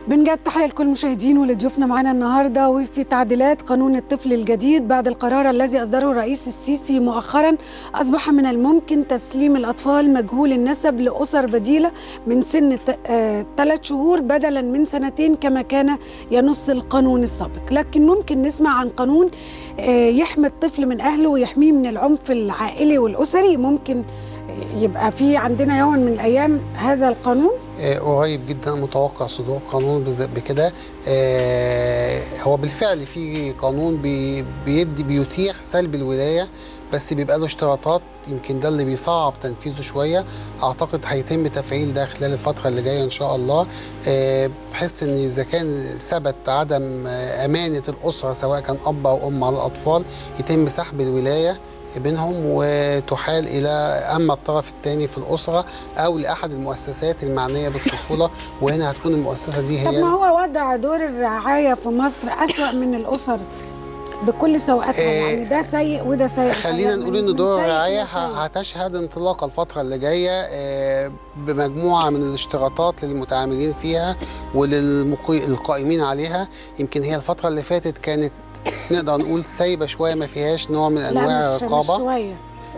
بنجد تحية لكل المشاهدين ولضيوفنا معانا النهارده وفي تعديلات قانون الطفل الجديد بعد القرار الذي اصدره الرئيس السيسي مؤخرا اصبح من الممكن تسليم الاطفال مجهول النسب لاسر بديله من سن ثلاث شهور بدلا من سنتين كما كان ينص القانون السابق، لكن ممكن نسمع عن قانون آه، يحمي الطفل من اهله ويحميه من العنف العائلي والاسري ممكن يبقى في عندنا يوم من الايام هذا القانون آه، قريب جدا متوقع صدور قانون بز- بكده آه، هو بالفعل في قانون بي- بيدي بيتيح سلب الولايه بس بيبقى له اشتراطات يمكن ده اللي بيصعب تنفيذه شويه اعتقد هيتم تفعيل ده خلال الفتره اللي جايه ان شاء الله آه، بحيث ان اذا كان ثبت عدم آه، امانه الاسره سواء كان اب او ام على الاطفال يتم سحب الولايه بينهم وتحال الى اما الطرف الثاني في الاسره او لاحد المؤسسات المعنيه بالطفوله وهنا هتكون المؤسسه دي طب هي ما هو وضع دور الرعاية في مصر أسوأ من الأسر بكل سوءاتها إيه، يعني ده سيء وده سيء خلينا يعني نقول من ان دور سيء الرعايه إلى سيء. ه- هتشهد انطلاقه الفتره اللي جايه آه، بمجموعه من الاشتراطات للمتعاملين فيها وللقائمين عليها يمكن هي الفتره اللي فاتت كانت نقدر نقول سايبه شويه ما فيهاش نوع من انواع لا مش, مش الرقابه شوية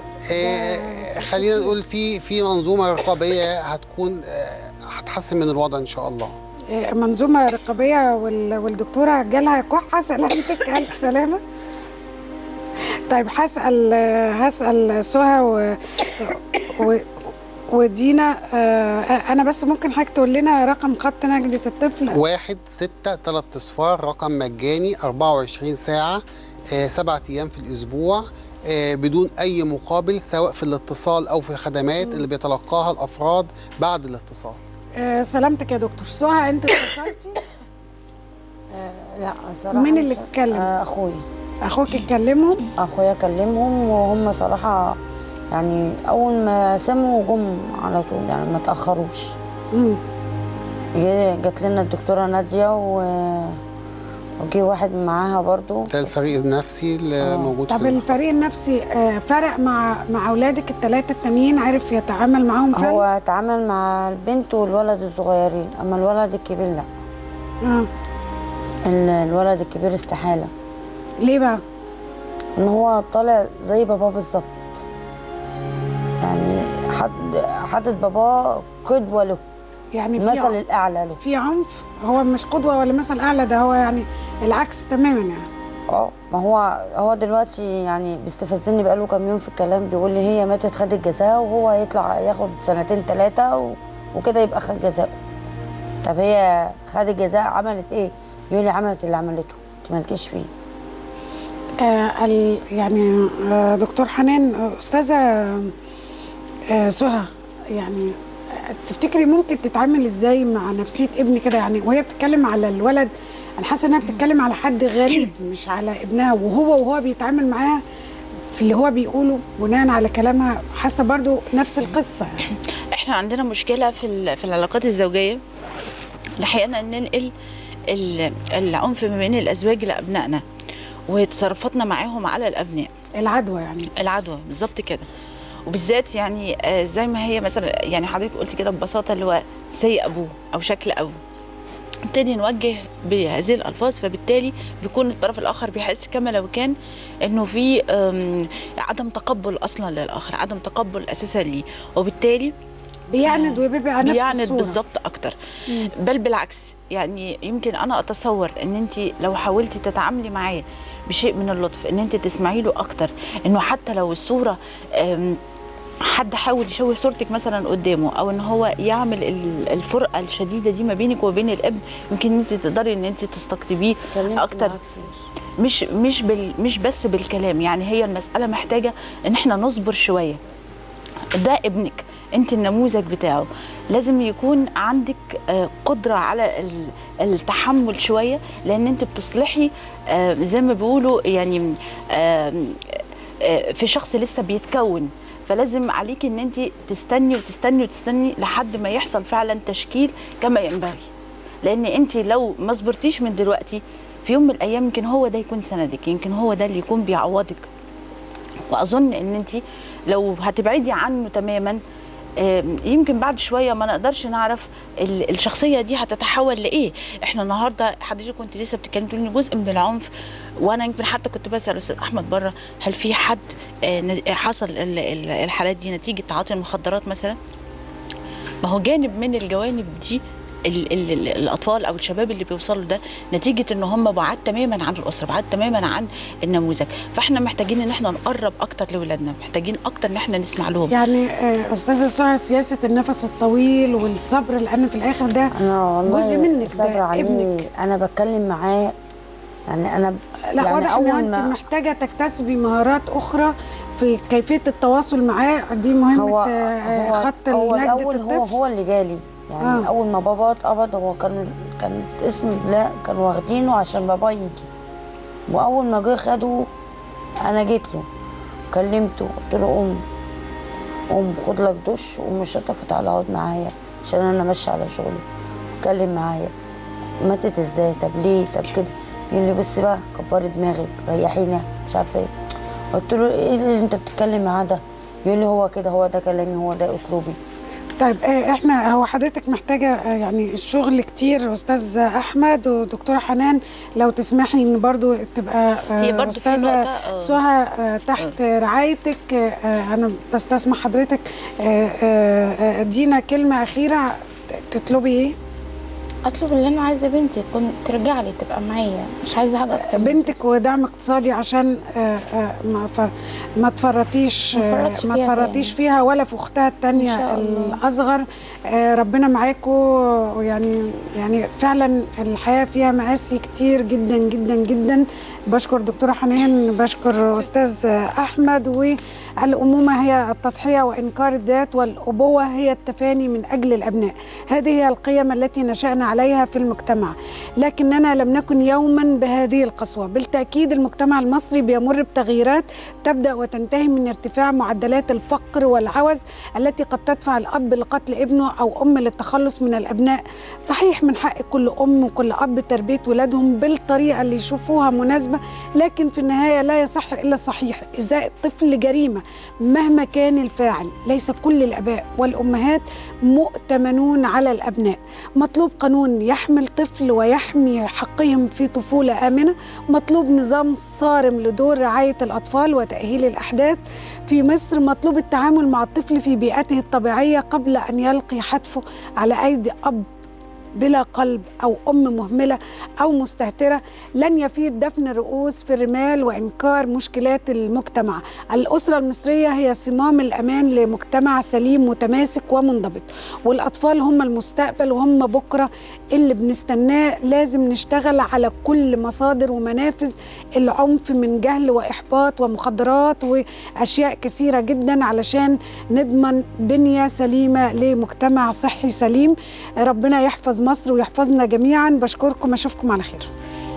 آه، خلينا نقول في في منظومه رقابيه هتكون آه، هتحسن من الوضع ان شاء الله إيه، منظومة رقابية وال- والدكتورة جالها كحة سلامتك ألف سلامة طيب هسأل هسأل سهى و... و... ودينا آه، أنا بس ممكن حضرتك تقول لنا رقم خط نجدة الطفل واحد ستة تلات اصفار رقم مجاني 24 ساعة آه، سبعة أيام في الأسبوع آه، بدون أي مقابل سواء في الاتصال أو في الخدمات اللي بيتلقاها الأفراد بعد الاتصال آه، سلامتك يا دكتور سهى أنت اتصلتي لا صراحة مين اللي مش- اتكلم؟ آه اخويا أخوك اتكلمهم اخويا كلمهم وهم صراحة يعني اول ما سمعوا جم على طول يعني ما تاخروش مم. جه- جات لنا الدكتورة نادية و وجي واحد معاها برضو ده الفريق النفسي اللي موجود طب في الفريق النفسي آه، فرق مع مع اولادك الثلاثه التانيين عرف يتعامل معاهم فعلا؟ هو اتعامل مع البنت والولد الصغيرين اما الولد الكبير لا اه ال- الولد الكبير استحالة ليه بقى؟ ان هو طالع زي باباه بالظبط يعني حد حاطط باباه قدوة له يعني في المثل ع- الاعلى له في عنف هو مش قدوه ولا مثل اعلى ده هو يعني العكس تماما يعني اه ما هو هو دلوقتي يعني بيستفزني بقاله كام يوم في الكلام بيقول لي هي ماتت خدت جزاها وهو هيطلع ياخد سنتين ثلاثة و... وكده يبقى خد جزاء طب هي خدت جزاء عملت ايه؟ يقول لي عملت اللي عملته انت مالكيش فيه آه ال يعني آه دكتور حنان آه، استاذه آه سهى يعني آه، تفتكري ممكن تتعامل ازاي مع نفسيه ابني كده يعني وهي بتتكلم على الولد انا حاسه انها بتتكلم على حد غريب مش على ابنها وهو وهو بيتعامل معاها في اللي هو بيقوله بناء على كلامها حاسه برضو نفس القصه يعني. احنا عندنا مشكله في ال- في العلاقات الزوجيه لحقنا ان ننقل ال- العنف ما بين الازواج لابنائنا وتصرفاتنا معاهم على الابناء العدوى يعني العدوى بالظبط كده وبالذات يعني آه، زي ما هي مثلا يعني حضرتك قلت كده ببساطه اللي هو زي ابوه او شكل ابوه نبتدي نوجه بهذه الالفاظ فبالتالي بيكون الطرف الاخر بيحس كما لو كان انه في آم، عدم تقبل اصلا للاخر عدم تقبل اساسا ليه وبالتالي بيعند وبيبقى نفس بيعند الصورة. بالظبط اكتر بل بالعكس يعني يمكن انا اتصور ان انت لو حاولتي تتعاملي معاه بشيء من اللطف ان انت تسمعي له اكتر انه حتى لو الصوره آم، حد حاول يشوه صورتك مثلا قدامه او ان هو يعمل ال- الفرقه الشديده دي ما بينك وبين الابن يمكن انت تقدري ان انت تستقطبيه اتكلمت اكتر معاه كتير. مش مش بال مش بس بالكلام يعني هي المساله محتاجه ان احنا نصبر شويه ده ابنك انت النموذج بتاعه لازم يكون عندك آه، قدره على ال- التحمل شويه لان انت بتصلحي آه، زي ما بيقولوا يعني آه، آه، في شخص لسه بيتكون فلازم عليكي ان انت تستني وتستني وتستني لحد ما يحصل فعلا تشكيل كما ينبغي لان انت لو ما صبرتيش من دلوقتي في يوم من الايام يمكن هو ده يكون سندك يمكن هو ده اللي يكون بيعوضك واظن ان انت لو هتبعدي عنه تماما آم، يمكن بعد شويه ما نقدرش نعرف ال- الشخصيه دي هتتحول لايه احنا النهارده حضرتك كنت لسه بتتكلم تقول ان جزء من العنف وانا يمكن حتى كنت بسال الاستاذ احمد بره هل في حد آه، ن- حصل ال- ال- الحالات دي نتيجه تعاطي المخدرات مثلا ما هو جانب من الجوانب دي ال ال ال الاطفال او الشباب اللي بيوصلوا ده نتيجه ان هم بعاد تماما عن الاسره بعاد تماما عن النموذج فاحنا محتاجين ان احنا نقرب اكتر لاولادنا محتاجين اكتر ان احنا نسمع لهم يعني آه، استاذه سهى سياسه النفس الطويل والصبر لان في الاخر ده انا والله جزء منك صبر ده عليه ابنك انا بتكلم معاه يعني انا لا يعني واضح ان اول انت ما محتاجه تكتسبي مهارات اخرى في كيفيه التواصل معاه دي مهمه هو آه، هو خط هو نجده الاول هو الطفل هو اللي جالي يعني آه. آه. اول ما بابا اتقبض هو كان كان اسم الله كانوا واخدينه عشان بابا يجي واول ما جه خده انا جيت له كلمته قلت له قوم قوم خد لك دش وقوم مش هتعرف تعالى اقعد معايا عشان انا ماشيه على شغلي اتكلم معايا ماتت ازاي طب ليه طب كده يقول لي بصي بقى كبري دماغك ريحينا مش عارفه ايه قلت له ايه اللي انت بتتكلم معاه ده يقول لي هو كده هو ده كلامي هو ده اسلوبي طيب آه، احنا هو حضرتك محتاجه آه، يعني الشغل كتير استاذ احمد ودكتوره حنان لو تسمحي ان برضو تبقى آه، هي برضو في استاذه نقطة، آه. سهى آه، تحت رعايتك آه، آه، انا بستسمح حضرتك آه، آه، آه، ادينا كلمه اخيره تطلبي ايه اطلب اللي انا عايزه بنتي تكون ترجع لي تبقى معايا مش عايزه حاجه اكتر من بنتك ودعم اقتصادي عشان آه، آه، ما فر- ما تفرطيش ما آه، تفرطش ما فيها تفرطيش تاني. فيها ولا في اختها التانية إن شاء الله. الاصغر آه، ربنا معاكم ويعني يعني فعلا الحياه فيها مآسي كتير جدا جدا جدا بشكر دكتوره حنان بشكر استاذ احمد والامومه هي التضحيه وانكار الذات والابوه هي التفاني من اجل الابناء هذه هي القيم التي نشأنا عليها في المجتمع لكننا لم نكن يوما بهذه القسوه بالتاكيد المجتمع المصري بيمر بتغييرات تبدا وتنتهي من ارتفاع معدلات الفقر والعوز التي قد تدفع الاب لقتل ابنه او ام للتخلص من الابناء صحيح من حق كل ام وكل اب تربيه ولادهم بالطريقه اللي يشوفوها مناسبه لكن في النهايه لا يصح الا الصحيح ازاء الطفل جريمه مهما كان الفاعل ليس كل الاباء والامهات مؤتمنون على الابناء مطلوب قانون يحمي الطفل ويحمي حقهم في طفوله امنه مطلوب نظام صارم لدور رعايه الاطفال وتاهيل الاحداث في مصر مطلوب التعامل مع الطفل في بيئته الطبيعيه قبل ان يلقي حتفه على ايدي اب بلا قلب أو أم مهملة أو مستهترة لن يفيد دفن الرؤوس في الرمال وإنكار مشكلات المجتمع الأسرة المصرية هي صمام الأمان لمجتمع سليم متماسك ومنضبط والأطفال هم المستقبل وهم بكرة اللي بنستناه لازم نشتغل على كل مصادر ومنافذ العنف من جهل وإحباط ومخدرات وأشياء كثيرة جدا علشان نضمن بنية سليمة لمجتمع صحي سليم ربنا يحفظ مصر ويحفظنا جميعا بشكركم اشوفكم على خير